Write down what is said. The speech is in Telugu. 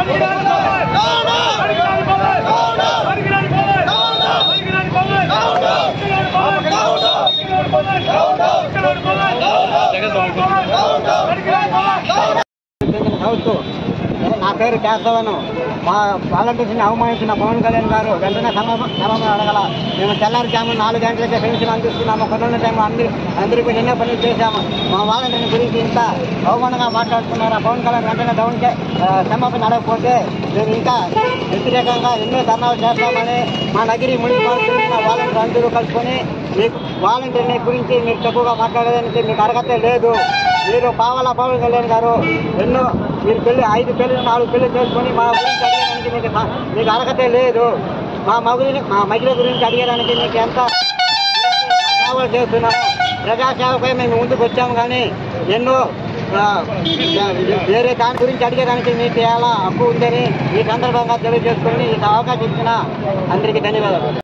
చదువుతూ నా పేరు కేశవను మా వాలంటీర్స్ని అవమానించిన పవన్ కళ్యాణ్ గారు వెంటనే క్షమాపణ క్షమాపణ అడగల మేము తెల్లారుజాము నాలుగు గంటలకే పెన్షన్ అందిస్తున్నాము కరోనా టైం అందరి అందరికీ ఎన్నో పనులు చేశాము మా వాలంటీర్ని గురించి ఇంత అవమానంగా మాట్లాడుతున్నారు ఆ పవన్ కళ్యాణ్ వెంటనే డౌన్కే ఆ, క్షమాపణ అడగకపోతే మేము ఇంకా వ్యతిరేకంగా ఎన్నో ధర్నాలు చేస్తామని మా నగిరి మున్సిపాలిటీ మా వాలంటీర్ అందరూ కలుసుకొని మీకు వాలంటీర్ని గురించి మీరు తక్కువగా మాట్లాడడానికి మీకు అర్హత లేదు మీరు పావల పవన్ కళ్యాణ్ గారు ఎన్నో మీరు పెళ్లి ఐదు పెళ్లి నాలుగు పెళ్లి చేసుకొని మా గురించి అడిగడానికి మీకు మా- మీకు అర్హతే లేదు మా మగుని మా మహిళ గురించి అడిగడానికి మీకు ఎంత సేవలు చేస్తున్నాము ప్రజాసేవపై మేము ముందుకు వచ్చాము కానీ ఎన్నో ఆ, వేరే దాని గురించి అడిగేదానికి మీకు ఎలా హక్కు ఉందని ఈ సందర్భంగా తెలియజేసుకొని ఈ అవకాశం ఇచ్చిన అందరికీ ధన్యవాదాలు